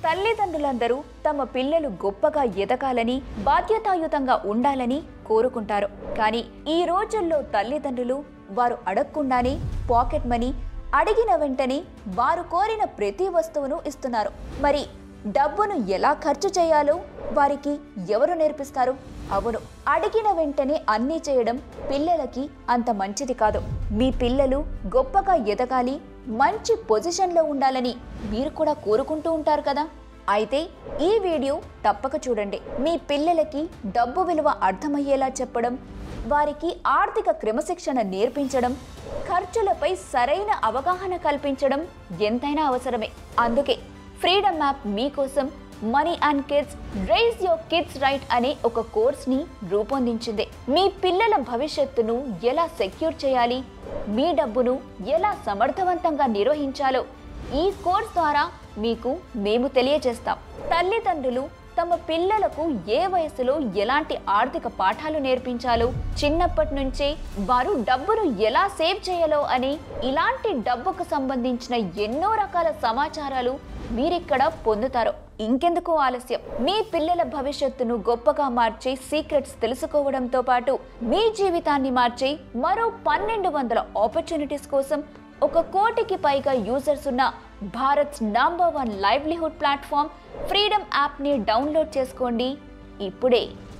తల్లిదండ్రులందరూ తమ పిల్లలు గొప్పగా ఎదగాలని బాధ్యతాయుతంగా ఉండాలని కోరుకుంటారు కానీ ఈ రోజుల్లో తల్లిదండ్రులు వారు అడగకుండానే పాకెట్ మనీ అడిగిన వెంటనే వారు కోరిన ప్రతి వస్తువును ఇస్తున్నారు మరి డబ్బును ఎలా ఖర్చు చేయాలో వారికి ఎవరు నేర్పిస్తారు అవును అడిగిన వెంటనే అన్నీ చేయడం పిల్లలకి అంత మంచిది కాదు మీ పిల్లలు గొప్పగా ఎదగాలి మంచి పొజిషన్లో ఉండాలని మీరు కూడా కోరుకుంటూ ఉంటారు కదా అయితే ఈ వీడియో తప్పక చూడండి మీ పిల్లలకి డబ్బు విలువ అర్థమయ్యేలా చెప్పడం వారికి ఆర్థిక క్రమశిక్షణ నేర్పించడం ఖర్చులపై సరైన అవగాహన కల్పించడం ఎంతైనా అవసరమే అందుకే ఫ్రీడమ్ యాప్ మీకోసం money and kids raise your kids right అనే ఒక కోర్స్ని రూపొందించింది మీ పిల్లల భవిష్యత్తును ఎలా సెక్యూర్ చేయాలి మీ డబ్బును ఎలా సమర్థవంతంగా నిర్వహించాలో ఈ కోర్స్ ద్వారా మీకు మేము తెలియజేస్తాం తల్లిదండ్రులు తమ పిల్లలకు ఏ వయసులో ఎలాంటి ఆర్థిక పాఠాలు నేర్పించాలో చిన్నప్పటి నుంచే వారు డబ్బును ఎలా సేవ్ చేయాలో అని ఇలాంటి డబ్బుకు సంబంధించిన ఎన్నో రకాల సమాచారాలు మీరిక్కడ పొందుతారు ఇంకెందుకు ఆలస్యం మీ పిల్లల భవిష్యత్తును గొప్పగా మార్చే సీక్రెట్స్ తెలుసుకోవడంతో పాటు మీ జీవితాన్ని మార్చే మరో పన్నెండు వందల ఆపర్చునిటీస్ కోసం ఒక కోటికి పైగా యూజర్స్ ఉన్న Bharat number one livelihood platform freedom యాప్ని డౌన్లోడ్ చేసుకోండి ఇప్పుడే